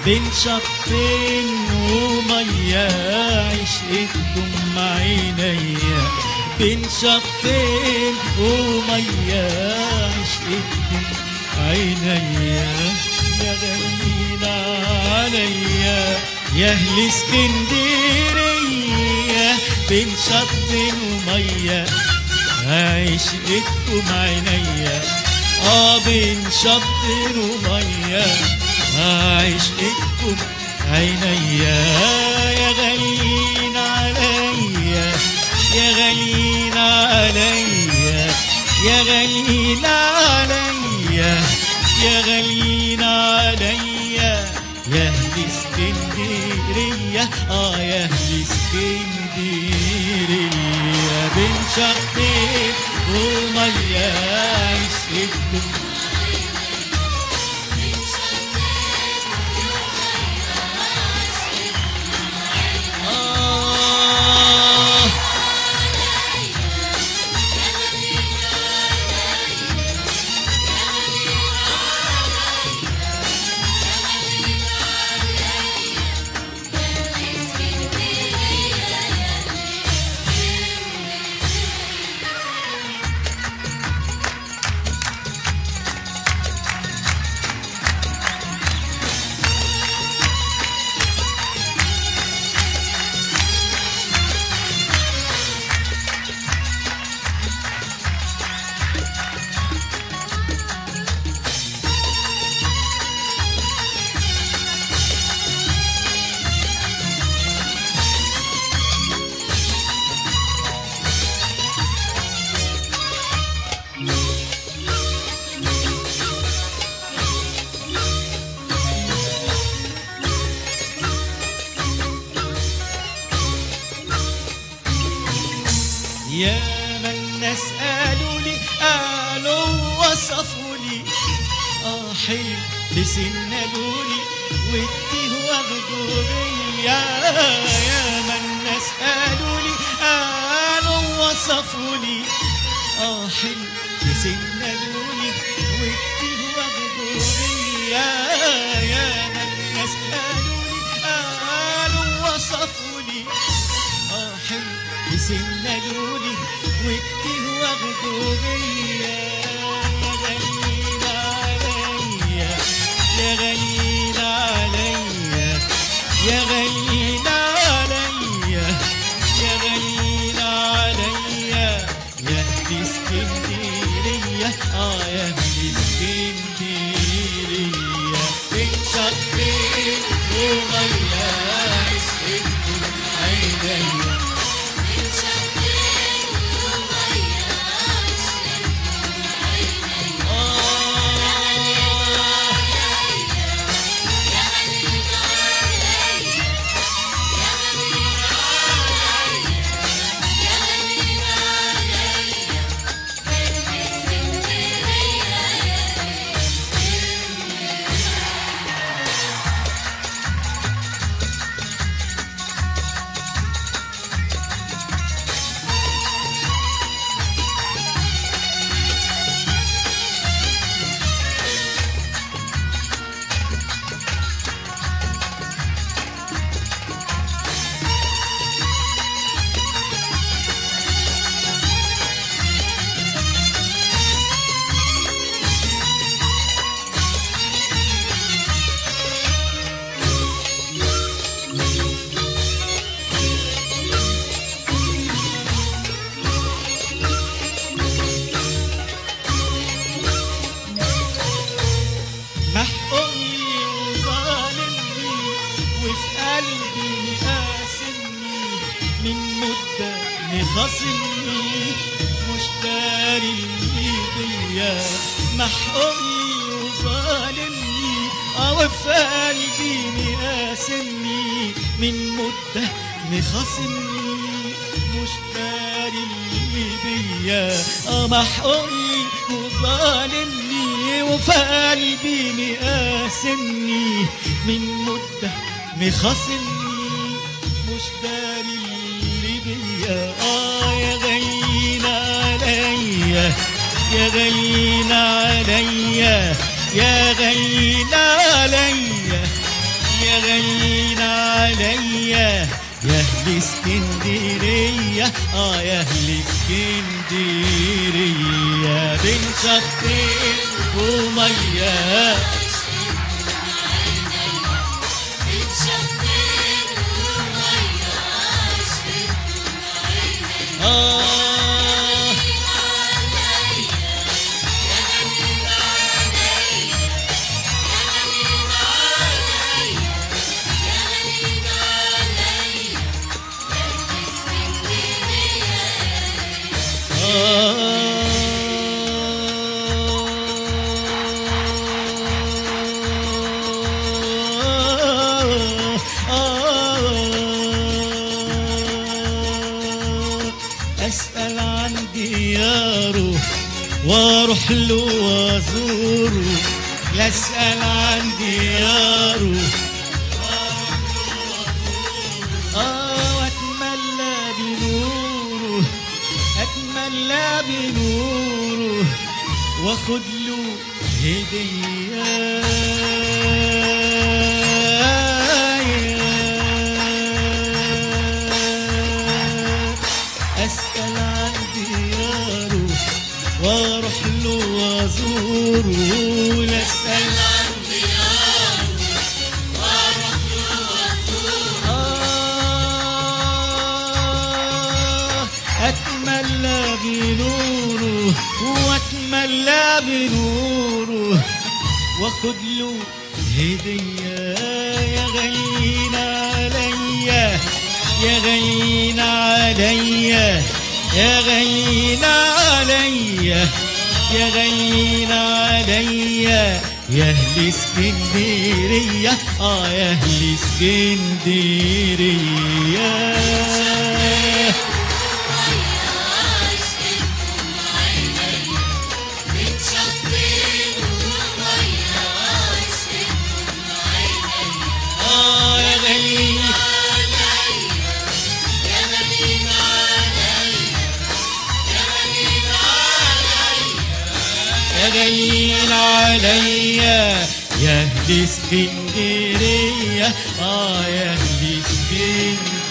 بين شطين ومية عشقتكم عينيا بين شطين ومية عشقتكم عينيا يا غاليين عليا يا اهل اسكندرية بين شطين ومية عشقتكم عينيا اه بين شطين ومية عشقتكم عينيا يا غاليين عليا يا غاليين عليا يا غاليين عليا يا غاليين عليا يا اهل اسكندريه اه يا اهل اسكندريه بين شطين وميه عشقتكم آه يا ما الناس قالوا لي قالوا وصفوا لي اه حلو بسنادوا لي والتيه واخدوا بيا يا ما الناس قالوا لي قالوا وصفوا لي اه حلو بسنادوا لي والتيه واخدوا بيا يا ما الناس قالوا لي قالوا وصفوا لي اه حلو يسندولي والتيه واخدوا بيا يا غاليين عليا يا غاليين عليا يا غاليين عليا يا غاليين عليا يا اهل اسكندريه اه يا اهل اسكندريه بين شطين وميه اسكندريه عينيا محقني وظالمني وفي قلبي قاسمني من مدة مخاصمني مش داري بيا محقني وظالمني اه وفي قلبي مقاسمني من مدة مخاصمني مش داري بيا اه محقني وظالمني وفي قلبي مقاسمني من مدة مخاصمني مش داري اللي بيا اه يا غاليين عليا يا غاليين عليا يا غاليين عليا يا غاليين عليا يا اهل اسكندريه اه يا اهل اسكندريه بين شطين وميه آه أسأل عن دياره واروح له وازوره يسأل عن دياره آه واتملى بنوره اتملى بنوره واخد له هدية اسال عن دياره واروح له وازوره لا اسال عن آه أتملى بنوره وأتملى بنوره واخد له هدية يا غاليين عليا يا غاليين عليا يا غاليين عليا يا غاليين عليا يا اهل اسكندريه اه يا اهل اسكندريه اه يا غاليين يا غاليين عليا يا اهل اسكندريه اه يا اهل اسكندريه